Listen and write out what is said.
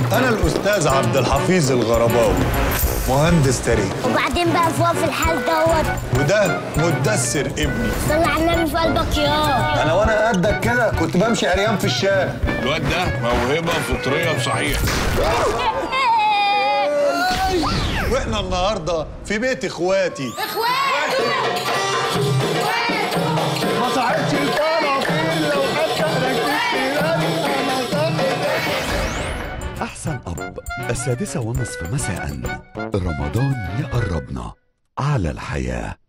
انا الاستاذ عبد الحفيظ الغرباوي مهندس تاريخ وبعدين بقى فوق في الحال دوت وده مدثر ابني صلي على النبي في قلبك يا انا وانا قدك كده كنت بمشي عريان في الشارع الواد ده موهبه فطريه بصحيح واحنا النهارده في بيت اخواتي ما صحتش الكرافيل لو حتى أحسن أب السادسة ونصف مساء رمضان يقربنا على الحياه